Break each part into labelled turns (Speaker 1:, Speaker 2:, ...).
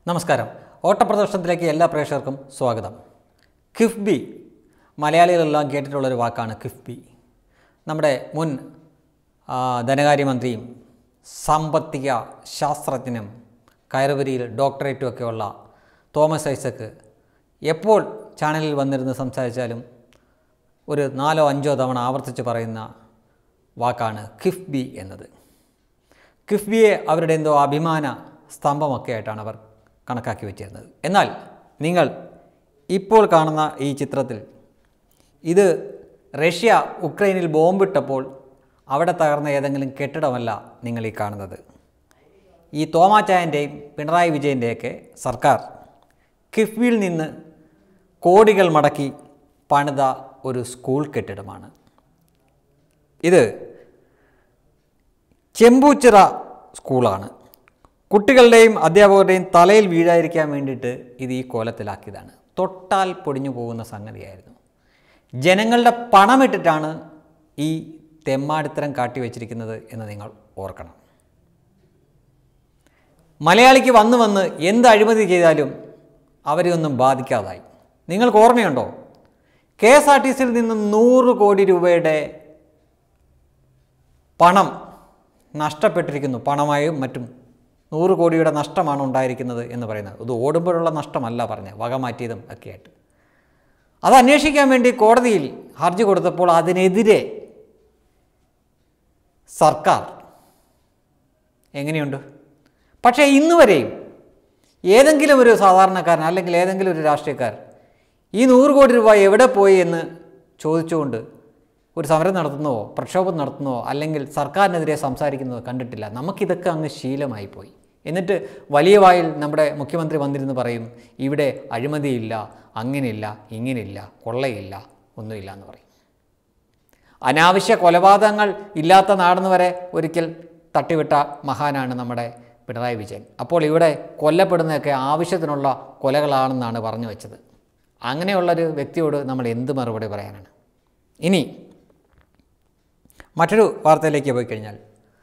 Speaker 1: നമസ്കാരം ഓട്ടപ്രദർശനത്തിലേക്ക് എല്ലാ പ്രേക്ഷകർക്കും സ്വാഗതം കിഫ്ബി മലയാളികളെല്ലാം കേട്ടിട്ടുള്ളൊരു വാക്കാണ് കിഫ്ബി നമ്മുടെ മുൻ ആ, ധനകാര്യമന്ത്രിയും സാമ്പത്തിക ശാസ്ത്രജ്ഞനും കയറുവരിയിൽ ഡോക്ടറേറ്റും ഒക്കെയുള്ള തോമസ് ഐസക്ക് എപ്പോൾ ചാനലിൽ വന്നിരുന്ന് സംസാരിച്ചാലും ഒരു നാലോ അഞ്ചോ തവണ ആവർത്തിച്ച് പറയുന്ന വാക്കാണ് കിഫ്ബി എന്നത് കിഫ്ബിയെ അവരുടെ എന്തോ അഭിമാന സ്തംഭമൊക്കെ ആയിട്ടാണ് അവർ കണക്കാക്കി വെച്ചിരുന്നത് എന്നാൽ നിങ്ങൾ ഇപ്പോൾ കാണുന്ന ഈ ചിത്രത്തിൽ ഇത് റഷ്യ ഉക്രൈനിൽ ബോംബിട്ടപ്പോൾ അവിടെ തകർന്ന ഏതെങ്കിലും കെട്ടിടമല്ല നിങ്ങൾ ഈ കാണുന്നത് ഈ തോമാച്ചായൻ്റെയും പിണറായി വിജയൻ്റെയൊക്കെ സർക്കാർ കിഫ്ബിയിൽ നിന്ന് കോടികൾ മടക്കി പണിത ഒരു സ്കൂൾ കെട്ടിടമാണ് ഇത് ചെമ്പൂച്ചിറ സ്കൂളാണ് കുട്ടികളുടെയും അധ്യാപകരുടെയും തലയിൽ വീഴാതിരിക്കാൻ വേണ്ടിയിട്ട് ഇത് ഈ കോലത്തിലാക്കിയതാണ് തൊട്ടാൽ പൊടിഞ്ഞു പോകുന്ന സംഗതിയായിരുന്നു ജനങ്ങളുടെ പണമിട്ടിട്ടാണ് ഈ തെമ്മാടിത്തരം കാട്ടിവെച്ചിരിക്കുന്നത് എന്ന് നിങ്ങൾ ഓർക്കണം മലയാളിക്ക് വന്ന് വന്ന് എന്ത് അഴിമതി ചെയ്താലും അവരെയൊന്നും ബാധിക്കാതായി നിങ്ങൾക്ക് ഓർമ്മയുണ്ടോ കെ എസ് ആർ ടി സിയിൽ നിന്ന് നൂറ് കോടി രൂപയുടെ പണം നഷ്ടപ്പെട്ടിരിക്കുന്നു പണമായും മറ്റും നൂറ് കോടിയുടെ നഷ്ടമാണ് ഉണ്ടായിരിക്കുന്നത് എന്ന് പറയുന്നത് ഇത് ഓടുമ്പോഴുള്ള നഷ്ടമല്ല പറഞ്ഞത് വക മാറ്റിയതും ഒക്കെയായിട്ട് അത് അന്വേഷിക്കാൻ വേണ്ടി കോടതിയിൽ ഹർജി കൊടുത്തപ്പോൾ അതിനെതിരെ സർക്കാർ എങ്ങനെയുണ്ട് പക്ഷേ ഇന്ന് വരെയും ഏതെങ്കിലും ഒരു സാധാരണക്കാരൻ അല്ലെങ്കിൽ ഏതെങ്കിലും ഒരു രാഷ്ട്രീയക്കാർ ഈ നൂറ് കോടി രൂപ എവിടെ പോയി എന്ന് ചോദിച്ചുകൊണ്ട് ഒരു സമരം നടത്തുന്നതോ പ്രക്ഷോഭം നടത്തുന്നതോ അല്ലെങ്കിൽ സർക്കാരിനെതിരെ സംസാരിക്കുന്നതോ കണ്ടിട്ടില്ല നമുക്കിതൊക്കെ അങ്ങ് ശീലമായി പോയി എന്നിട്ട് വലിയ വായിൽ നമ്മുടെ മുഖ്യമന്ത്രി വന്നിരുന്ന് പറയും ഇവിടെ അഴിമതിയില്ല അങ്ങനെയില്ല ഇങ്ങനെയില്ല കൊള്ളയില്ല ഒന്നുമില്ല എന്ന് പറയും അനാവശ്യ കൊലപാതകങ്ങൾ ഇല്ലാത്ത നാടെന്ന് വരെ ഒരിക്കൽ തട്ടിവിട്ട മഹാനാണ് നമ്മുടെ പിണറായി വിജയൻ അപ്പോൾ ഇവിടെ കൊല്ലപ്പെടുന്നതൊക്കെ ആവശ്യത്തിനുള്ള കൊലകളാണെന്നാണ് പറഞ്ഞു വെച്ചത് അങ്ങനെയുള്ളൊരു വ്യക്തിയോട് നമ്മൾ എന്ത് മറുപടി പറയാനാണ് ഇനി മറ്റൊരു വാർത്തയിലേക്ക് പോയി കഴിഞ്ഞാൽ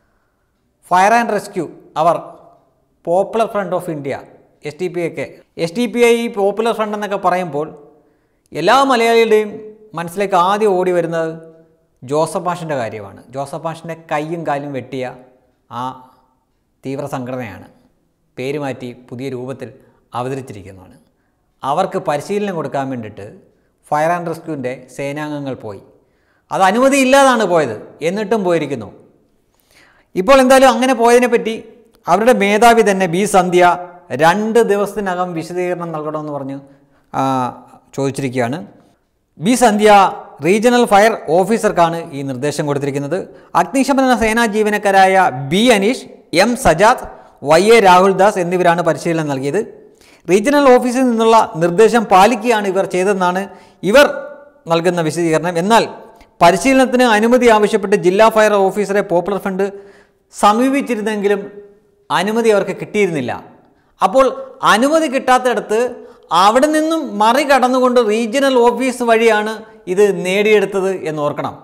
Speaker 1: ഫയർ ആൻഡ് റെസ്ക്യൂ അവർ popular front of India S T P ഒക്കെ S T P I popular front എന്നൊക്കെ പറയുമ്പോൾ എല്ലാ മലയാളികളുടെയും മനസ്സിലേക്ക് ആദ്യം ഓടി വരുന്നത് ജോസഫ് മാഷിൻ്റെ കാര്യമാണ് ജോസഫ് മാഷിൻ്റെ കൈയും കാലും വെട്ടിയ ആ തീവ്ര സംഘടനയാണ് പേര് മാറ്റി പുതിയ രൂപത്തിൽ അവതരിച്ചിരിക്കുന്നതാണ് അവർക്ക് പരിശീലനം കൊടുക്കാൻ വേണ്ടിയിട്ട് ഫയർ ആൻഡ് റെസ്ക്യൂവിൻ്റെ സേനാംഗങ്ങൾ പോയി അത് അനുമതിയില്ലാതാണ് പോയത് എന്നിട്ടും പോയിരിക്കുന്നു ഇപ്പോൾ എന്തായാലും അങ്ങനെ പോയതിനെപ്പറ്റി അവരുടെ മേധാവി തന്നെ ബി സന്ധ്യ രണ്ട് ദിവസത്തിനകം വിശദീകരണം നൽകണമെന്ന് പറഞ്ഞ് ആ, ചോദിച്ചിരിക്കുകയാണ് ബി സന്ധ്യ റീജിയണൽ ഫയർ ഓഫീസർക്കാണ് ഈ നിർദ്ദേശം കൊടുത്തിരിക്കുന്നത് അഗ്നിശമന സേനാ ജീവനക്കാരായ B Aneesh M Sajad Y A Rahul Das എന്നിവരാണ് പരിശീലനം നൽകിയത് റീജിയണൽ ഓഫീസിൽ നിന്നുള്ള നിർദ്ദേശം പാലിക്കുകയാണ് ഇവർ ചെയ്തതെന്നാണ് ഇവർ നൽകുന്ന വിശദീകരണം എന്നാൽ പരിശീലനത്തിന് അനുമതി ആവശ്യപ്പെട്ട് ജില്ലാ ഫയർ ഓഫീസറെ പോപ്പുലർ ഫണ്ട് സമീപിച്ചിരുന്നെങ്കിലും അനുമതി അവർക്ക് കിട്ടിയിരുന്നില്ല അപ്പോൾ അനുമതി കിട്ടാത്തടത്ത് അവിടെ നിന്നും മറികടന്നുകൊണ്ട് റീജിയണൽ ഓഫീസ് വഴിയാണ് ഇത് നേടിയെടുത്തത് എന്ന് ഓർക്കണം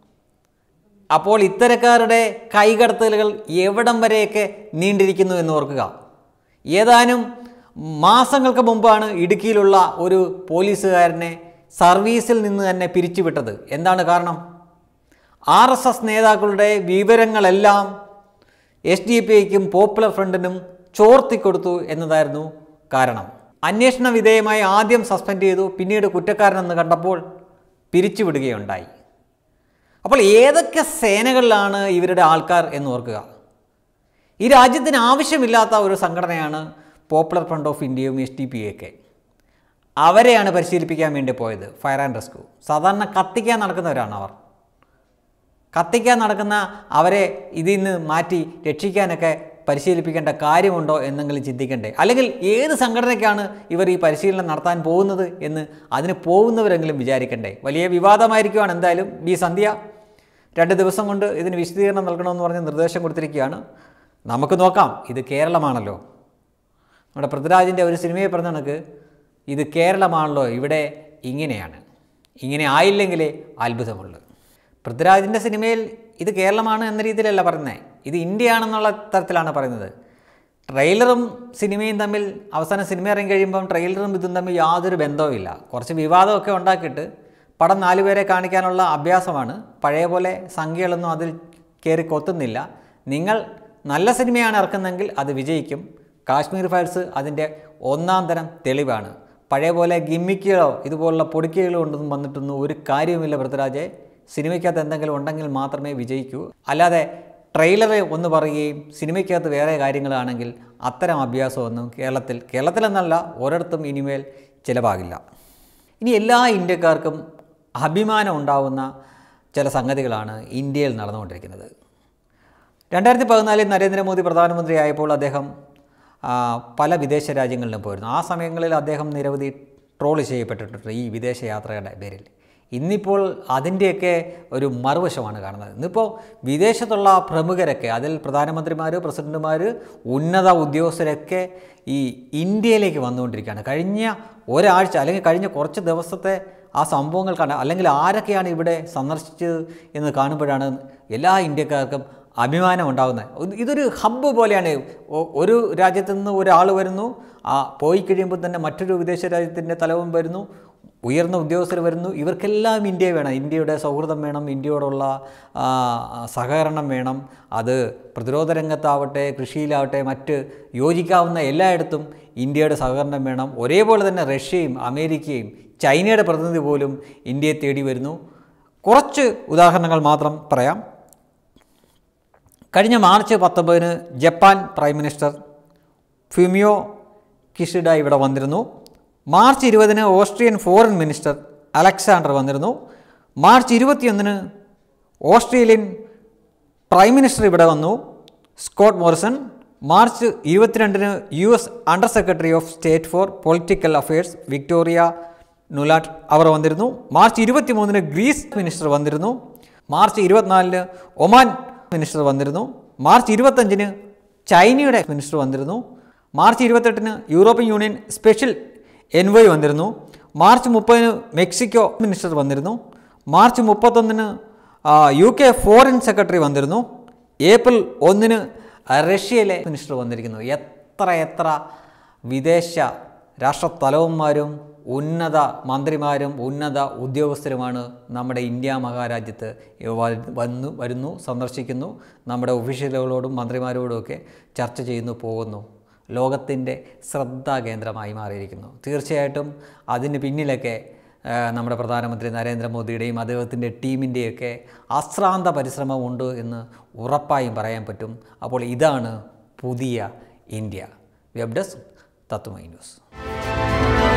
Speaker 1: അപ്പോൾ ഇത്തരക്കാരുടെ കൈകടത്തലുകൾ എവിടം വരെയൊക്കെ നീണ്ടിരിക്കുന്നു എന്ന് ഓർക്കുക ഏതാനും മാസങ്ങൾക്ക് മുമ്പാണ് ഇടുക്കിയിലുള്ള ഒരു പോലീസുകാരനെ സർവീസിൽ നിന്ന് തന്നെ പിരിച്ചുവിട്ടത് എന്താണ് കാരണം ആർ എസ് എസ് നേതാക്കളുടെ വിവരങ്ങളെല്ലാം എസ് ഡി പി ഐക്കും പോപ്പുലർ ഫ്രണ്ടിനും ചോർത്തിക്കൊടുത്തു എന്നതായിരുന്നു കാരണം അന്വേഷണ വിധേയമായി ആദ്യം സസ്പെൻഡ് ചെയ്തു പിന്നീട് കുറ്റക്കാരനെന്ന് കണ്ടപ്പോൾ പിരിച്ചുവിടുകയുണ്ടായി അപ്പോൾ ഏതൊക്കെ സേനകളിലാണ് ഇവരുടെ ആൾക്കാർ എന്ന് ഓർക്കുക ഈ രാജ്യത്തിന് ആവശ്യമില്ലാത്ത ഒരു സംഘടനയാണ് പോപ്പുലർ ഫ്രണ്ട് ഓഫ് ഇന്ത്യയും എസ് ടി പി ഒക്കെ അവരെയാണ് പരിശീലിപ്പിക്കാൻ വേണ്ടി പോയത് ഫയർ ആൻഡ് റെസ്ക്യൂ സാധാരണ കത്തിക്കാൻ നടക്കുന്നവരാണ് അവർ കത്തിക്കാൻ നടക്കുന്ന അവരെ ഇതിൽ നിന്ന് മാറ്റി രക്ഷിക്കാനൊക്കെ പരിശീലിപ്പിക്കേണ്ട കാര്യമുണ്ടോ എന്നെങ്കിലും ചിന്തിക്കണ്ടേ അല്ലെങ്കിൽ ഏത് സംഘടനയ്ക്കാണ് ഇവർ ഈ പരിശീലനം നടത്താൻ പോകുന്നത് എന്ന് അതിന് പോകുന്നവരെങ്കിലും വിചാരിക്കണ്ടേ വലിയ വിവാദമായിരിക്കുവാണ് എന്തായാലും ബി സന്ധ്യ രണ്ട് ദിവസം കൊണ്ട് ഇതിന് വിശദീകരണം നൽകണമെന്ന് പറഞ്ഞ് നിർദ്ദേശം കൊടുത്തിരിക്കുകയാണ് നമുക്ക് നോക്കാം ഇത് കേരളമാണല്ലോ നമ്മുടെ പൃഥ്വിരാജിൻ്റെ ഒരു സിനിമയെ പറഞ്ഞ കണക്ക് ഇത് കേരളമാണല്ലോ ഇവിടെ ഇങ്ങനെയാണ് ഇങ്ങനെ ആയില്ലെങ്കിലേ അത്ഭുതമുള്ളൂ പൃഥ്വിരാജിൻ്റെ സിനിമയിൽ ഇത് കേരളമാണ് എന്ന രീതിയിലല്ല പറയുന്നത് ഇത് ഇന്ത്യയാണെന്നുള്ള തരത്തിലാണ് പറയുന്നത് ട്രെയിലറും സിനിമയും തമ്മിൽ അവസാനം സിനിമ ഇറങ്ങി കഴിയുമ്പം ട്രെയിലറും ഇതും തമ്മിൽ യാതൊരു ബന്ധവുമില്ല കുറച്ച് വിവാദമൊക്കെ ഉണ്ടാക്കിയിട്ട് പടം നാലുപേരെ കാണിക്കാനുള്ള അഭ്യാസമാണ് പഴയ പോലെ സംഖ്യകളൊന്നും അതിൽ കയറി കൊത്തുന്നില്ല നിങ്ങൾ നല്ല സിനിമയാണ് ഇറക്കുന്നതെങ്കിൽ അത് വിജയിക്കും കാശ്മീർ ഫയൽസ് അതിൻ്റെ ഒന്നാം തരം തെളിവാണ് പഴയ പോലെ ഗിമ്മിക്കുകളോ ഇതുപോലുള്ള പൊടിക്കുകളോ ഉണ്ടെന്നും വന്നിട്ടൊന്നും ഒരു കാര്യവുമില്ല പൃഥ്വിരാജെ സിനിമയ്ക്കകത്ത് എന്തെങ്കിലും ഉണ്ടെങ്കിൽ മാത്രമേ വിജയിക്കൂ അല്ലാതെ ട്രെയിലർ ഒന്ന് പറയുകയും സിനിമയ്ക്കകത്ത് വേറെ കാര്യങ്ങളാണെങ്കിൽ അത്തരം അഭ്യാസമൊന്നും കേരളത്തിൽ കേരളത്തിലെന്നല്ല ഒരിടത്തും ഇനിമേൽ ചിലവാകില്ല ഇനി എല്ലാ ഇന്ത്യക്കാർക്കും അഭിമാനം ഉണ്ടാവുന്ന ചില സംഗതികളാണ് ഇന്ത്യയിൽ നടന്നുകൊണ്ടിരിക്കുന്നത് രണ്ടായിരത്തി പതിനാലിൽ നരേന്ദ്രമോദി പ്രധാനമന്ത്രിയായപ്പോൾ അദ്ദേഹം ആ, പല വിദേശ രാജ്യങ്ങളിലും പോയിരുന്നു ആ സമയങ്ങളിൽ അദ്ദേഹം നിരവധി ട്രോൾ ചെയ്യപ്പെട്ടിട്ടുണ്ട് ഈ വിദേശ യാത്രയുടെ പേരിൽ ഇന്നിപ്പോൾ അതിൻ്റെയൊക്കെ ഒരു മറുവശമാണ് കാണുന്നത് ഇന്നിപ്പോൾ വിദേശത്തുള്ള പ്രമുഖരൊക്കെ അതിൽ പ്രധാനമന്ത്രിമാർ പ്രസിഡന്റുമാർ ഉന്നത ഉദ്യോഗസ്ഥരൊക്കെ ഈ ഇന്ത്യയിലേക്ക് വന്നുകൊണ്ടിരിക്കുകയാണ് കഴിഞ്ഞ ഒരാഴ്ച അല്ലെങ്കിൽ കഴിഞ്ഞ കുറച്ച് ദിവസത്തെ ആ സംഭവങ്ങൾ കണ്ട അല്ലെങ്കിൽ ആരൊക്കെയാണ് ഇവിടെ സന്ദർശിച്ചത് എന്ന് കാണുമ്പോഴാണ് എല്ലാ ഇന്ത്യക്കാർക്കും അഭിമാനം ഉണ്ടാകുന്നത് ഇത് ഇതൊരു ഹബ്ബ് പോലെയാണ് ഒ- ഒരു രാജ്യത്ത് നിന്ന് ഒരാൾ വരുന്നു ആ പോയി കഴിയുമ്പോൾ തന്നെ മറ്റൊരു വിദേശ രാജ്യത്തിൻ്റെ തലവൻ വരുന്നു ഉയർന്ന ഉദ്യോഗസ്ഥർ വരുന്നു ഇവർക്കെല്ലാം ഇന്ത്യ വേണം ഇന്ത്യയുടെ സൗഹൃദം വേണം ഇന്ത്യയോടുള്ള ആ, സഹകരണം വേണം അത് പ്രതിരോധ രംഗത്താവട്ടെ കൃഷിയിലാവട്ടെ മറ്റ് യോജിക്കാവുന്ന എല്ലായിടത്തും ഇന്ത്യയുടെ സഹകരണം വേണം ഒരേപോലെ തന്നെ റഷ്യയും അമേരിക്കയും ചൈനയുടെ പ്രതിനിധി പോലും ഇന്ത്യയെ തേടി വരുന്നു കുറച്ച് ഉദാഹരണങ്ങൾ മാത്രം പറയാം കഴിഞ്ഞ മാർച്ച് പത്തൊമ്പതിന് Japan prime minister Fumio Kishida ഇവിടെ വന്നിരുന്നു മാർച്ച് ഇരുപതിന് ഓസ്ട്രിയൻ ഫോറിൻ മിനിസ്റ്റർ അലക്സാണ്ടർ വന്നിരുന്നു മാർച്ച് ഇരുപത്തിയൊന്നിന് ഓസ്ട്രേലിയൻ പ്രൈം മിനിസ്റ്റർ ഇവിടെ വന്നു സ്കോട്ട് മോറിസൺ മാർച്ച് ഇരുപത്തിരണ്ടിന് U S under secretary of state for political affairs Victoria Nuland അവർ വന്നിരുന്നു മാർച്ച് ഇരുപത്തിമൂന്നിന് ഗ്രീസ് മിനിസ്റ്റർ വന്നിരുന്നു മാർച്ച് ഇരുപത്തിനാലിന് ഒമാൻ മിനിസ്റ്റർ വന്നിരുന്നു മാർച്ച് ഇരുപത്തഞ്ചിന് ചൈനയുടെ മിനിസ്റ്റർ വന്നിരുന്നു മാർച്ച് ഇരുപത്തെട്ടിന് യൂറോപ്യൻ യൂണിയൻ സ്പെഷ്യൽ എൻവോയ് വന്നിരുന്നു മാർച്ച് മുപ്പതിന് മെക്സിക്കോ മിനിസ്റ്റർ വന്നിരുന്നു മാർച്ച് മുപ്പത്തൊന്നിന് ആ, യു കെ ഫോറിൻ സെക്രട്ടറി വന്നിരുന്നു ഏപ്രിൽ ഒന്നിന് റഷ്യയിലെ മിനിസ്റ്റർ വന്നിരിക്കുന്നു എത്ര എത്ര വിദേശ രാഷ്ട്രത്തലവന്മാരും ഉന്നത മന്ത്രിമാരും ഉന്നത ഉദ്യോഗസ്ഥരുമാണ് നമ്മുടെ ഇന്ത്യ മഹാരാജ്യത്ത് വ- വന്നു വരുന്നു സന്ദർശിക്കുന്നു നമ്മുടെ ഒഫീഷ്യലുകളോടും മന്ത്രിമാരോടും ഒക്കെ ചർച്ച ചെയ്യുന്നു പോകുന്നു ലോകത്തിൻ്റെ ശ്രദ്ധാകേന്ദ്രമായി മാറിയിരിക്കുന്നു തീർച്ചയായിട്ടും അതിന് പിന്നിലൊക്കെ ആ, നമ്മുടെ പ്രധാനമന്ത്രി നരേന്ദ്രമോദിയുടെയും അദ്ദേഹത്തിൻ്റെ ടീമിൻ്റെയൊക്കെ അശ്രാന്ത പരിശ്രമമുണ്ട് എന്ന് ഉറപ്പായും പറയാൻ പറ്റും അപ്പോൾ ഇതാണ് പുതിയ India web desk Tatwamayi news